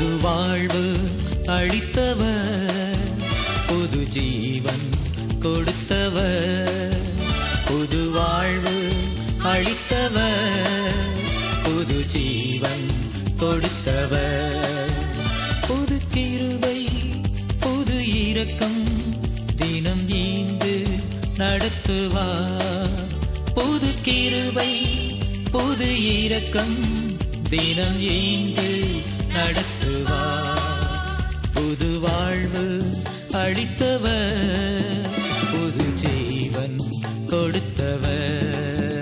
புது வாழ்வு அளித்தவர் புது ஜீவன் கொடுத்தவர் புது வாழ்வு அளித்தவர் புது ஜீவன் கொடுத்தவர் புது கிருபை புது இரக்கம் தினம் ஈந்து நடத்துவார் புது கிருபை புது இரக்கம் தினம் ஈந்து நடத்துவார் புது வாழ்வு அளித்தவர் புது ஜீவன் கொடுத்தவர்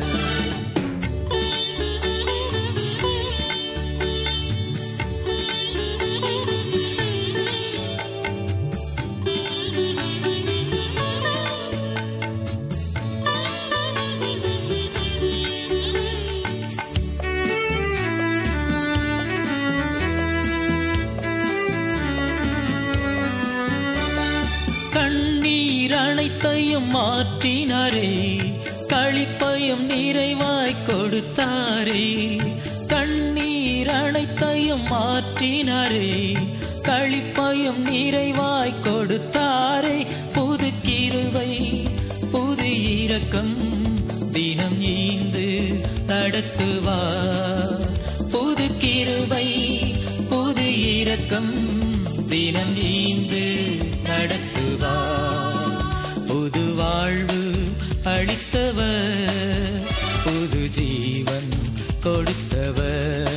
கண்ணீர் அனைத்தையும் மாற்றினாரே களிப்பையும் நிறைவாய் கொடுத்தாரே கண்ணீர் அனைத்தையும் மாற்றினாரே களிப்பையும் நிறைவாய் கொடுத்தாரே புது கிருவை புது இரக்கம் தினம் ஈந்து நடத்துவார் புது கிருவை புது இரக்கம் தினம் ஈந்து நடத்துவார் புது வாழ்வு அளித்தவர் புது ஜீவன் கொடுத்தவர்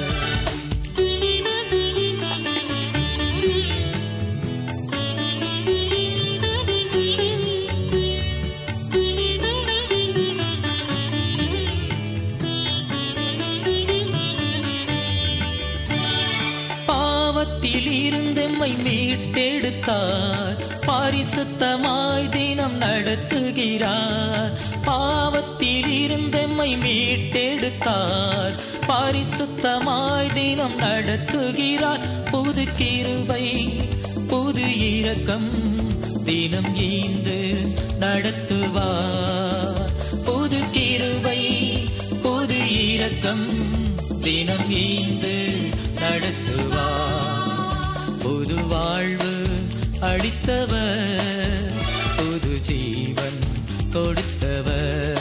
பாவத்தில் இருந்தெம்மை மீட்டெடுத்தார் பரிசுத்தமாய் தினம் நடத்துகிறார் பாவத்தில் இருந்தெம்மை மீட்டெடுத்தார் பரிசுத்தமாய் தினம் நடத்துகிறார் புது கிருபை புது இரக்கம் தினம் ஈந்து நடத்துவார் புது கிருபை புது இரக்கம் தினம் ஈந்து நடத்துவார் புது வாழ்வு அளித்தவர் புது ஜீவன் கொடுத்தவர்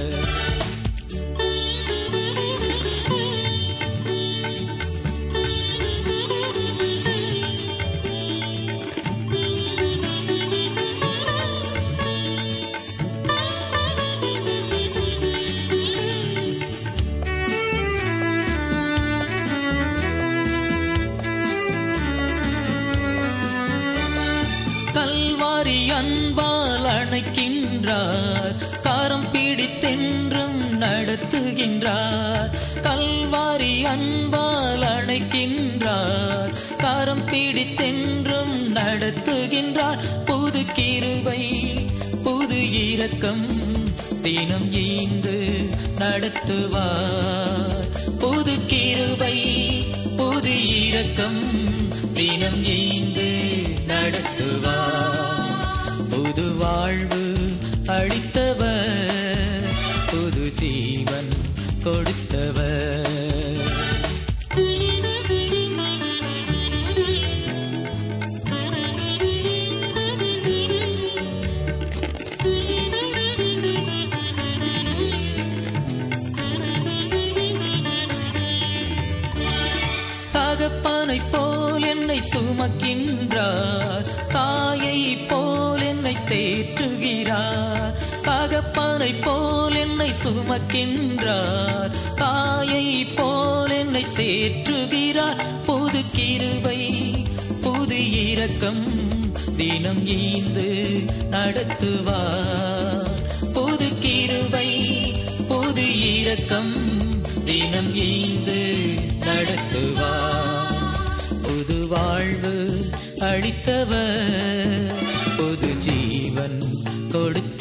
கல்வாரி அன்பால் அணைக்கின்றார் கரம் பிடித்தென்றும் நடத்துகின்றார் கல்வாரி அன்பால் அணைக்கின்றார் கரம் பிடித்தென்றும் நடத்துகின்றார் புது கிருபை புது இரக்கம் தினம் ஈந்து நடத்துவார் புது கிருபை புது இரக்கம் தினம் ஈந்து நடத்துவார் புது வாழ்வு அளித்தவர் புது ஜீவன் கொடுத்தவர் தகப்பனை போல் என்னை சுமக்கின்றார் தாயை போல் என்னை தேற்றுகிறார் தகப்பனை போல் என்னை சுமக்கின்றார் தாயை போல் என்னை தேற்றுகிறார் புது கிருபை புது இரக்கம் தினம் ஈந்து நடத்துவார் புது கிருபை புது இரக்கம் தினம் ஈந்து நடத்துவார் புது வாழ்வு அளித்தவர் புது ஜீவன் கொடுத்த